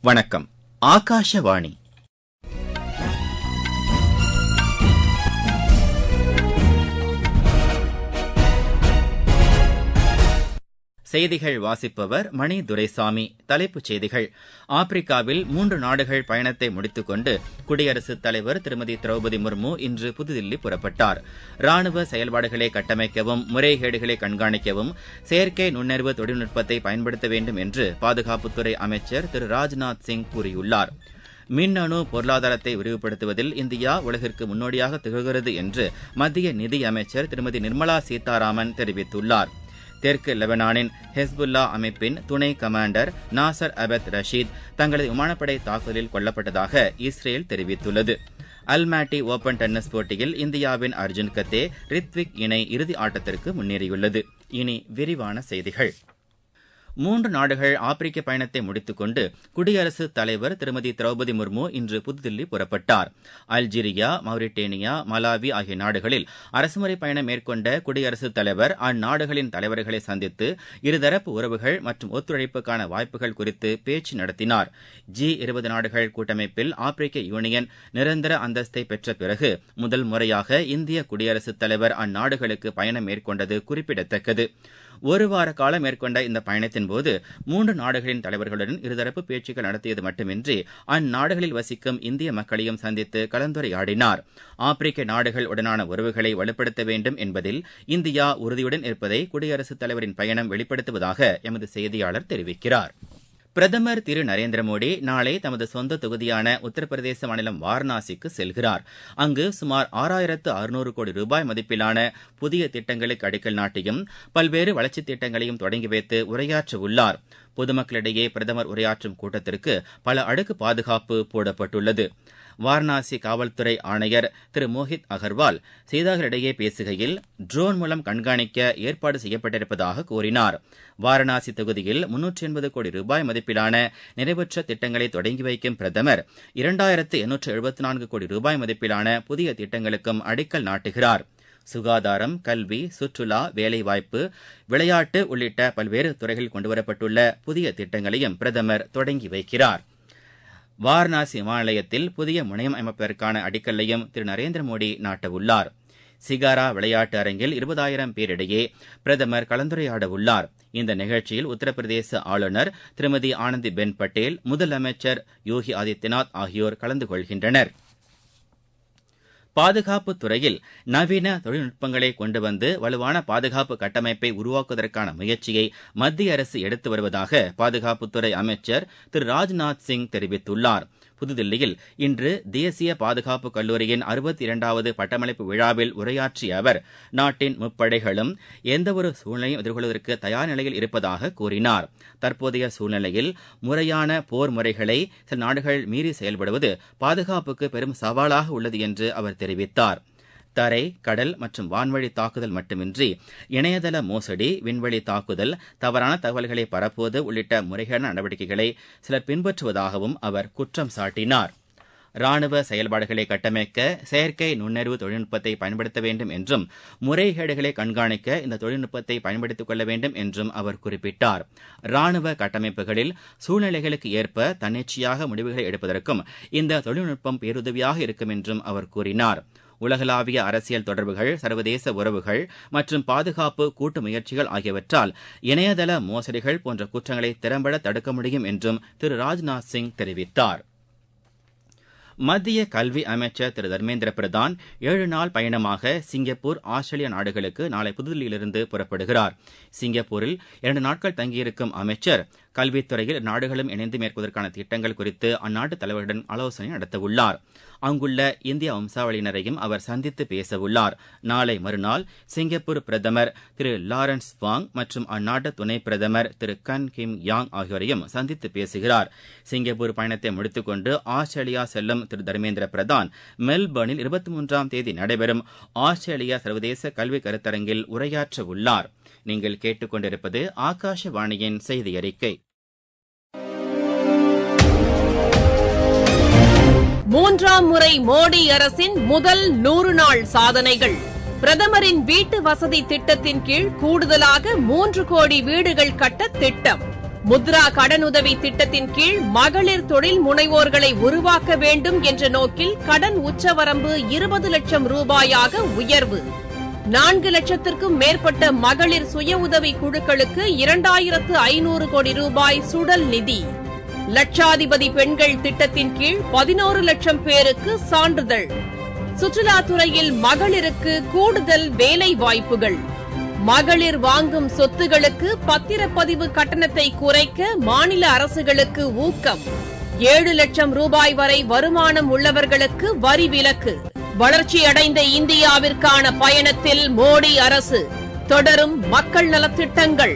வணக்கம் ஆகாஷவாணி செய்திகள் வாசிப்பவர் மணி துரைசாமி தலைப்புச் செய்திகள் ஆப்பிரிக்காவில் மூன்று நாடுகள் பயணத்தை முடித்துக்கொண்டு குடியரசுத் தலைவர் திருமதி திரௌபதி முர்மு இன்று புதுதில்லி புறப்பட்டார் ராணுவ செயல்பாடுகளை கட்டமைக்கவும் முறைகேடுகளை கண்காணிக்கவும் செயற்கை நுண்ணறிவு தொழில்நுட்பத்தை பயன்படுத்த வேண்டும் என்று பாதுகாப்புத்துறை அமைச்சர் திரு ராஜ்நாத் சிங் கூறியுள்ளார் மின்னணு பொருளாதாரத்தை விரிவுபடுத்துவதில் இந்தியா உலகிற்கு முன்னோடியாக திகழ்கிறது என்று மத்திய நிதியமைச்சர் திருமதி நிர்மலா சீதாராமன் தெரிவித்துள்ளார் தெற்கு லெபனானின் ஹெஸ்புல்லா அமைப்பின் துணை கமாண்டர் நாசர் அபத் ரஷீத் தங்களது விமானப்படை தாக்குதலில் கொல்லப்பட்டதாக இஸ்ரேல் தெரிவித்துள்ளது அல்மாட்டி ஓபன் டென்னிஸ் போட்டியில் இந்தியாவின் அர்ஜுன் கத்தே ரித்விக் இணை இறுதி ஆட்டத்திற்கு முன்னேறியுள்ளது இனி விரிவான செய்திகள் மூன்று நாடுகள் ஆப்பிரிக்க பயணத்தை முடித்துக்கொண்டு குடியரசுத் தலைவர் திருமதி திரௌபதி முர்மு இன்று புதுதில்லி புறப்பட்டார் அல்ஜீரியா மௌரிட்டேனியா மலாவி ஆகிய நாடுகளில் அரசுமுறை பயணம் மேற்கொண்ட குடியரசுத் தலைவர் அந்நாடுகளின் தலைவர்களை சந்தித்து இருதரப்பு உறவுகள் மற்றும் ஒத்துழைப்புக்கான வாய்ப்புகள் குறித்து பேச்சு நடத்தினார் ஜி இருபது நாடுகள் கூட்டமைப்பில் ஆப்பிரிக்க யூனியன் நிரந்தர அந்தஸ்தை பெற்ற பிறகு முதல் முறையாக இந்திய குடியரசுத் தலைவர் அந்நாடுகளுக்கு பயணம் மேற்கொண்டது குறிப்பிடத்தக்கது ஒரு வார காலம் மேற்கொண்ட இந்த பயணத்தின்போது மூன்று நாடுகளின் தலைவர்களுடன் இருதரப்பு பேச்சுக்கள் நடத்தியது மட்டுமின்றி அந்நாடுகளில் வசிக்கும் இந்திய மக்களையும் சந்தித்து கலந்துரையாடினார் ஆப்பிரிக்க நாடுகள் உடனான உறவுகளை வலுப்படுத்த வேண்டும் என்பதில் இந்தியா உறுதியுடன் இருப்பதை குடியரசுத் தலைவரின் பயணம் வெளிப்படுத்துவதாக எமது செய்தியாளர் தெரிவிக்கிறார் பிரதமர் திரு நரேந்திர மோடி நாளை தமது சொந்த தொகுதியான உத்தரப்பிரதேச மாநிலம் வாரணாசிக்கு செல்கிறார் அங்கு சுமார் ஆறாயிரத்து அறுநூறு கோடி ரூபாய் மதிப்பிலான புதிய திட்டங்களுக்கு அடிக்கல் நாட்டியும் பல்வேறு வளர்ச்சித் திட்டங்களையும் தொடங்கி வைத்து உரையாற்ற உள்ளார் பொதுமக்களிடையே பிரதமர் உரையாற்றும் கூட்டத்திற்கு பல அடுக்கு பாதுகாப்பு போடப்பட்டுள்ளது வாரணாசி காவல்துறை ஆணையர் திரு மோஹித் அகர்வால் செய்தியாளர்களிடையே பேசுகையில் ட்ரோன் மூலம் கண்காணிக்க ஏற்பாடு செய்யப்பட்டிருப்பதாக கூறினார் வாரணாசி தொகுதியில் முன்னூற்றி எண்பது கோடி ரூபாய் மதிப்பிலான நிறைவேற்ற திட்டங்களை தொடங்கி வைக்கும் பிரதமர் இரண்டாயிரத்து எண்ணூற்று எழுபத்தி நான்கு கோடி ரூபாய் மதிப்பிலான புதிய திட்டங்களுக்கும் அடிக்கல் நாட்டுகிறார் சுகாதாரம் கல்வி சுற்றுலா வேலைவாய்ப்பு விளையாட்டு உள்ளிட்ட பல்வேறு துறைகளில் கொண்டுவரப்பட்டுள்ள புதிய திட்டங்களையும் பிரதமர் தொடங்கி வைக்கிறார் வாரணாசி விமான நிலையத்தில் புதிய முனையம் அமைப்பதற்கான அடிக்கல்லையும் திரு நரேந்திர மோடி நாட்டவுள்ளார் சிகாரா விளையாட்டு அரங்கில் இருபதாயிரம் பேரிடையே பிரதமர் கலந்துரையாட உள்ளார் இந்த நிகழ்ச்சியில் உத்தரப்பிரதேச ஆளுநர் திருமதி ஆனந்திபென் பட்டேல் முதலமைச்சர் யோகி ஆதித்யநாத் ஆகியோர் கலந்து கொள்கின்றனர் பாதுகாப்பு துறையில் நவீன தொழில்நுட்பங்களை கொண்டு வந்து வலுவான பாதுகாப்பு கட்டமைப்பை உருவாக்குவதற்கான முயற்சியை மத்திய அரசு எடுத்து வருவதாக பாதுகாப்புத்துறை அமைச்சர் திரு ராஜ்நாத் சிங் தெரிவித்துள்ளார் புதுதில்லியில் இன்று தேசிய பாதுகாப்பு கல்லூரியின் அறுபத்தி இரண்டாவது பட்டமளிப்பு விழாவில் உரையாற்றிய அவர் நாட்டின் முப்படைகளும் எந்தவொரு சூழ்நிலையும் எதிர்கொள்வதற்கு தயார் நிலையில் இருப்பதாக கூறினார் தற்போதைய சூழ்நிலையில் முறையான போர் முறைகளை சில நாடுகள் மீறி செயல்படுவது பாதுகாப்புக்கு பெரும் சவாலாக உள்ளது என்று அவர் தெரிவித்தார் தரை கடல் மற்றும் வான்வழி தாக்குதல் மட்டுமின்றி இணையதள மோசடி விண்வெளி தாக்குதல் தவறான தகவல்களை பரப்புவது உள்ளிட்ட முறைகேடான நடவடிக்கைகளை சிலர் பின்பற்றுவதாகவும் அவர் குற்றம் சாட்டினார் ராணுவ செயல்பாடுகளை கட்டமைக்க செயற்கை நுண்ணறிவு தொழில்நுட்பத்தை பயன்படுத்த வேண்டும் என்றும் முறைகேடுகளை கண்காணிக்க இந்த தொழில்நுட்பத்தை பயன்படுத்திக் கொள்ள வேண்டும் என்றும் அவர் குறிப்பிட்டார் ராணுவ கட்டமைப்புகளில் சூழ்நிலைகளுக்கு ஏற்ப தன்னிச்சையாக முடிவுகளை எடுப்பதற்கும் இந்த தொழில்நுட்பம் பேருதவியாக இருக்கும் என்றும் அவர் கூறினார் உலகளாவிய அரசியல் தொடர்புகள் சர்வதேச உறவுகள் மற்றும் பாதுகாப்பு கூட்டு முயற்சிகள் ஆகியவற்றால் இணையதள மோசடிகள் போன்ற குற்றங்களை திறம்பட தடுக்க முடியும் என்றும் திரு ராஜ்நாத் சிங் தெரிவித்தார் மத்திய கல்வி அமைச்சர் திரு தர்மேந்திர பிரதான் ஏழு நாள் பயணமாக சிங்கப்பூர் ஆஸ்திரேலியா நாடுகளுக்கு நாளை புதுதில்லியிலிருந்து புறப்படுகிறார் சிங்கப்பூரில் இரண்டு நாட்கள் தங்கியிருக்கும் அமைச்சர் கல்வித்துறையில் நாடுகளும் இணைந்து மேற்கொள்வதற்கான திட்டங்கள் குறித்து அந்நாட்டு தலைவர்களுடன் ஆலோசனை நடத்தவுள்ளார் அங்குள்ள இந்திய வம்சாவளியினரையும் அவர் சந்தித்து பேசவுள்ளார் நாளை மறுநாள் சிங்கப்பூர் பிரதமர் திரு லாரன்ஸ் வாங் மற்றும் அந்நாட்டு துணை பிரதமர் திரு கன் கிம் யாங் ஆகியோரையும் சந்தித்து பேசுகிறார் சிங்கப்பூர் பயணத்தை முடித்துக்கொண்டு ஆஸ்திரேலியா செல்லும் திரு தர்மேந்திர பிரதான் மெல்பர்னில் இருபத்தி மூன்றாம் தேதி நடைபெறும் ஆஸ்திரேலியா சர்வதேச கல்வி கருத்தரங்கில் உரையாற்ற உள்ளார் நீங்கள் கேட்டுக்கொண்டிருப்பது ஆகாஷவாணியின் செய்தி அறிக்கை மூன்றாம் முறை மோடி அரசின் முதல் நூறு நாள் சாதனைகள் பிரதமரின் வீட்டு வசதி திட்டத்தின் கீழ் கூடுதலாக மூன்று கோடி வீடுகள் கட்ட திட்டம் முத்ரா கடனுதவி திட்டத்தின் கீழ் மகளிர் தொழில் முனைவோர்களை உருவாக்க வேண்டும் என்ற நோக்கில் கடன் உச்சவரம்பு இருபது லட்சம் ரூபாயாக உயர்வு நான்கு லட்சத்திற்கும் மேற்பட்ட மகளிர் சுய உதவி குழுக்களுக்கு இரண்டாயிரத்து ஐநூறு கோடி ரூபாய் சுடல் நிதி லட்சாதிபதி பெண்கள் திட்டத்தின் கீழ் பதினோரு லட்சம் பேருக்கு சான்றிதழ் சுற்றுலாத்துறையில் மகளிருக்கு கூடுதல் வேலை வாய்ப்புகள் மகளிர் வாங்கும் சொத்துகளுக்கு பத்திரப்பதிவு கட்டணத்தை குறைக்க மாநில அரசுகளுக்கு ஊக்கம் ஏழு லட்சம் ரூபாய் வரை வருமானம் உள்ளவர்களுக்கு வரி விலக்கு வளர்ச்சியடைந்த இந்தியாவிற்கான பயணத்தில் மோடி அரசு தொடரும் மக்கள் நலத்திட்டங்கள்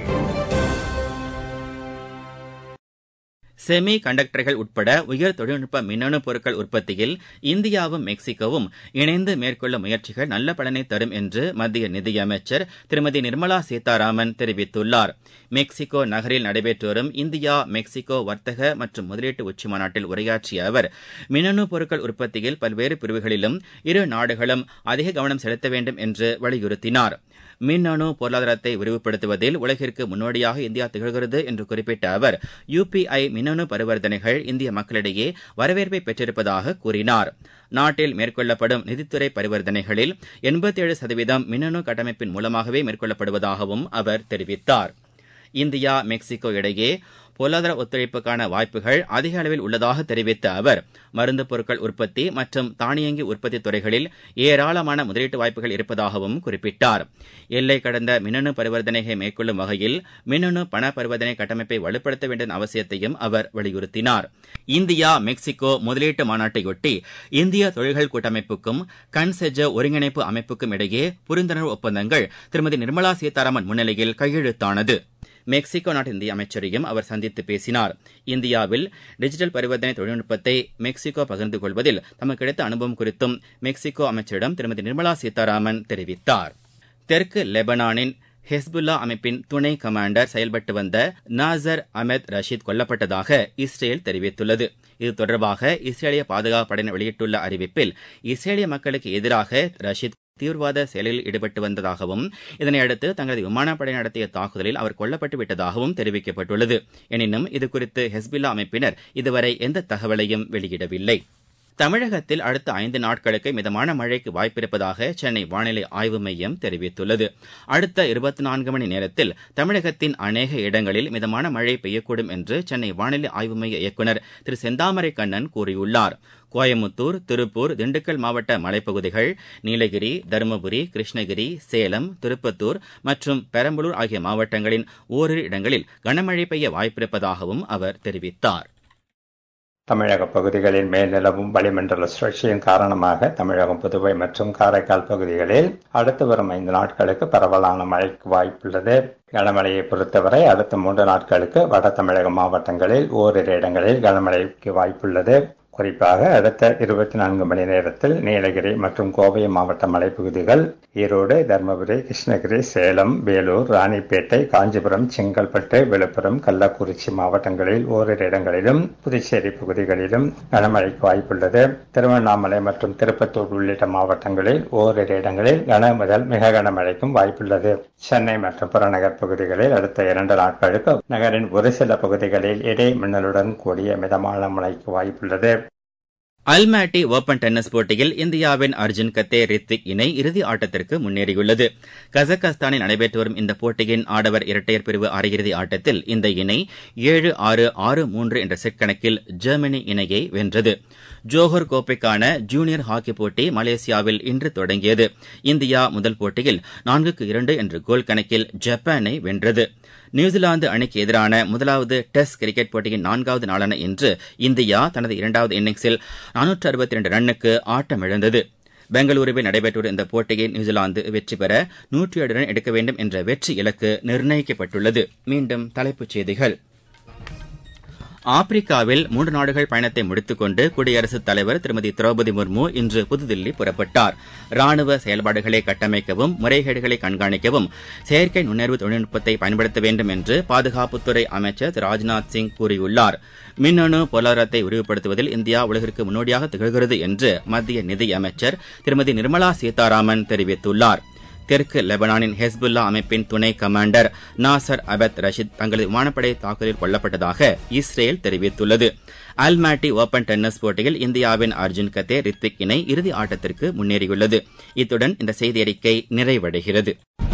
செமி கண்டக்டர்கள் உட்பட உயர் தொழில்நுட்ப மின்னணு பொருட்கள் உற்பத்தியில் இந்தியாவும் மெக்சிகோவும் இணைந்து மேற்கொள்ளும் முயற்சிகள் நல்ல பலனை தரும் என்று மத்திய நிதியமைச்சர் திருமதி நிர்மலா சீதாராமன் தெரிவித்துள்ளார் மெக்சிகோ நகரில் நடைபெற்று வரும் இந்தியா மெக்சிகோ வர்த்தக மற்றும் முதலீட்டு உச்சிமாநாட்டில் உரையாற்றிய அவர் மின்னணு பொருட்கள் உற்பத்தியில் பல்வேறு பிரிவுகளிலும் இரு நாடுகளும் அதிக கவனம் செலுத்த வேண்டும் என்று வலியுறுத்தினார் மின்னணு பொருளாதாரத்தை விரிவுபடுத்துவதில் உலகிற்கு முன்னோடியாக இந்தியா திகழ்கிறது என்று குறிப்பிட்ட அவர் யுபிஐ மின்னணு பரிவர்த்தனைகள் இந்திய மக்களிடையே வரவேற்பை பெற்றிருப்பதாக கூறினார் நாட்டில் மேற்கொள்ளப்படும் நிதித்துறை பரிவர்த்தனைகளில் எண்பத்தி ஏழு சதவீதம் மின்னணு கட்டமைப்பின் மூலமாகவே மேற்கொள்ளப்படுவதாகவும் அவர் தெரிவித்தார் இந்தியா மெக்சிகோ இடையே பொருளாதார ஒத்துழைப்புக்கான வாய்ப்புகள் அதிக அளவில் உள்ளதாக தெரிவித்த அவர் மருந்து பொருட்கள் உற்பத்தி மற்றும் தானியங்கி உற்பத்தி துறைகளில் ஏராளமான முதலீட்டு வாய்ப்புகள் இருப்பதாகவும் குறிப்பிட்டார் எல்லை கடந்த மின்னணு பரிவர்த்தனைகளை மேற்கொள்ளும் வகையில் மின்னணு பண பரிவர்த்தனை கட்டமைப்பை வலுப்படுத்த வேண்டிய அவசியத்தையும் அவர் வலியுறுத்தினார் இந்தியா மெக்சிகோ முதலீட்டு மாநாட்டையொட்டி இந்திய தொழில்கள் கூட்டமைப்புக்கும் கன்செஜ ஒருங்கிணைப்பு அமைப்புக்கும் இடையே புரிந்துணர்வு ஒப்பந்தங்கள் திருமதி நிர்மலா சீதாராமன் முன்னிலையில் கையெழுத்தானது மெக்சிகோ நாட்டு இந்திய அமைச்சரையும் அவர் சந்தித்து பேசினார் இந்தியாவில் டிஜிட்டல் பரிவர்த்தனை தொழில்நுட்பத்தை மெக்சிகோ பகிர்ந்து கொள்வதில் தமக்கு கிடைத்த அனுபவம் குறித்தும் மெக்சிகோ அமைச்சரிடம் திருமதி நிர்மலா சீதாராமன் தெரிவித்தார் தெற்கு லெபனானின் ஹெஸ்புல்லா அமைப்பின் துணை கமாண்டர் செயல்பட்டு வந்த நாசர் அமெத் ரஷீத் கொல்லப்பட்டதாக இஸ்ரேல் தெரிவித்துள்ளது இது தொடர்பாக இஸ்ரேலிய பாதுகாப்பு படையினர் வெளியிட்டுள்ள அறிவிப்பில் இஸ்ரேலிய மக்களுக்கு எதிராக ரஷீத் தீவிரவாத செயலில் ஈடுபட்டு வந்ததாகவும் இதனையடுத்து தங்களது விமானப்படை நடத்திய தாக்குதலில் அவர் கொல்லப்பட்டு விட்டதாகவும் தெரிவிக்கப்பட்டுள்ளது எனினும் இதுகுறித்து ஹெஸ்பில்லா அமைப்பினர் இதுவரை எந்த தகவலையும் வெளியிடவில்லை தமிழகத்தில் அடுத்த ஐந்து நாட்களுக்கு மிதமான மழைக்கு வாய்ப்பிருப்பதாக சென்னை வானிலை ஆய்வு மையம் தெரிவித்துள்ளது அடுத்த இருபத்தி நான்கு மணி நேரத்தில் தமிழகத்தின் அநேக இடங்களில் மிதமான மழை பெய்யக்கூடும் என்று சென்னை வானிலை ஆய்வு மைய இயக்குநர் திரு செந்தாமரை கண்ணன் கூறியுள்ளார் கோயமுத்தூர் திருப்பூர் திண்டுக்கல் மாவட்ட மலைப்பகுதிகள் நீலகிரி தருமபுரி கிருஷ்ணகிரி சேலம் திருப்பத்தூர் மற்றும் பெரம்பலூர் ஆகிய மாவட்டங்களின் ஓரிரு இடங்களில் கனமழை பெய்ய வாய்ப்பிருப்பதாகவும் அவர் தெரிவித்தார் தமிழக பகுதிகளில் மேல் நிலவும் வளிமண்டல சுழற்சியின் காரணமாக தமிழகம் புதுவை மற்றும் காரைக்கால் பகுதிகளில் அடுத்து வரும் ஐந்து நாட்களுக்கு பரவலான மழைக்கு வாய்ப்புள்ளது கனமழையை பொறுத்தவரை அடுத்த மூன்று நாட்களுக்கு வட தமிழக மாவட்டங்களில் ஓரிரு இடங்களில் கனமழைக்கு வாய்ப்புள்ளது குறிப்பாக அடுத்த இருபத்தி நான்கு மணி நேரத்தில் நீலகிரி மற்றும் கோவை மாவட்ட மலைப்பகுதிகள் ஈரோடு தருமபுரி கிருஷ்ணகிரி சேலம் வேலூர் ராணிப்பேட்டை காஞ்சிபுரம் செங்கல்பட்டு விழுப்புரம் கள்ளக்குறிச்சி மாவட்டங்களில் ஓரிரு இடங்களிலும் புதுச்சேரி பகுதிகளிலும் கனமழைக்கு வாய்ப்புள்ளது திருவண்ணாமலை மற்றும் திருப்பத்தூர் உள்ளிட்ட மாவட்டங்களில் ஓரிரு இடங்களில் கன முதல் மிக கனமழைக்கும் வாய்ப்புள்ளது சென்னை மற்றும் புறநகர் பகுதிகளில் அடுத்த இரண்டு நாட்களுக்கு நகரின் ஒரு சில பகுதிகளில் இடை மின்னலுடன் கூடிய மிதமான மழைக்கு வாய்ப்புள்ளது அல்மாட்டி ஓபன் டென்னிஸ் போட்டியில் இந்தியாவின் அர்ஜுன் கத்தே ரித்திக் இணை இறுதி ஆட்டத்திற்கு முன்னேறியுள்ளது கஜகஸ்தானில் நடைபெற்று வரும் இந்த போட்டியின் ஆடவர் இரட்டையர் பிரிவு அரையிறுதி ஆட்டத்தில் இந்த இணை ஏழு ஆறு ஆறு மூன்று என்ற செட் கணக்கில் ஜெர்மனி இணையை வென்றது ஜோஹர் கோப்பைக்கான ஜூனியர் ஹாக்கி போட்டி மலேசியாவில் இன்று தொடங்கியது இந்தியா முதல் போட்டியில் நான்குக்கு இரண்டு என்ற கோல் கணக்கில் ஜப்பானை வென்றது நியூசிலாந்து அணிக்கு எதிரான முதலாவது டெஸ்ட் கிரிக்கெட் போட்டியின் நான்காவது நாளான இன்று இந்தியா தனது இரண்டாவது இன்னிங்ஸில் நானூற்று அறுபத்தி இரண்டு ரன்னுக்கு ஆட்டமிழந்தது பெங்களூருவில் நடைபெற்ற இந்த போட்டியை நியூசிலாந்து வெற்றி பெற நூற்றி ஏழு ரன் எடுக்க வேண்டும் என்ற வெற்றி இலக்கு நிர்ணயிக்கப்பட்டுள்ளது மீண்டும் தலைப்புச் செய்திகள் ஆப்பிரிக்காவில் மூன்று நாடுகள் பயணத்தை முடித்துக்கொண்டு குடியரசுத் தலைவர் திருமதி திரௌபதி முர்மு இன்று புதுதில்லி புறப்பட்டார் ராணுவ செயல்பாடுகளை கட்டமைக்கவும் முறைகேடுகளை கண்காணிக்கவும் செயற்கை நுண்ணறிவு தொழில்நுட்பத்தை பயன்படுத்த வேண்டும் என்று பாதுகாப்புத்துறை அமைச்சர் திரு ராஜ்நாத் சிங் கூறியுள்ளார் மின்னணு பொருளாதாரத்தை விரிவுபடுத்துவதில் இந்தியா உலகிற்கு முன்னோடியாக திகழ்கிறது என்று மத்திய நிதியமைச்சர் திருமதி நிர்மலா சீதாராமன் தெரிவித்துள்ளார் தெற்கு லெபனானின் ஹெஸ்புல்லா அமைப்பின் துணை கமாண்டர் நாசர் அபத் ரஷித் தங்களது விமானப்படை தாக்குதலில் கொல்லப்பட்டதாக இஸ்ரேல் தெரிவித்துள்ளது அல்மாட்டி ஓபன் டென்னிஸ் போட்டியில் இந்தியாவின் அர்ஜுன் கத்தே ரித்விக் இணை இறுதி ஆட்டத்திற்கு முன்னேறியுள்ளது இத்துடன் இந்த செய்தி அறிக்கை நிறைவடைகிறது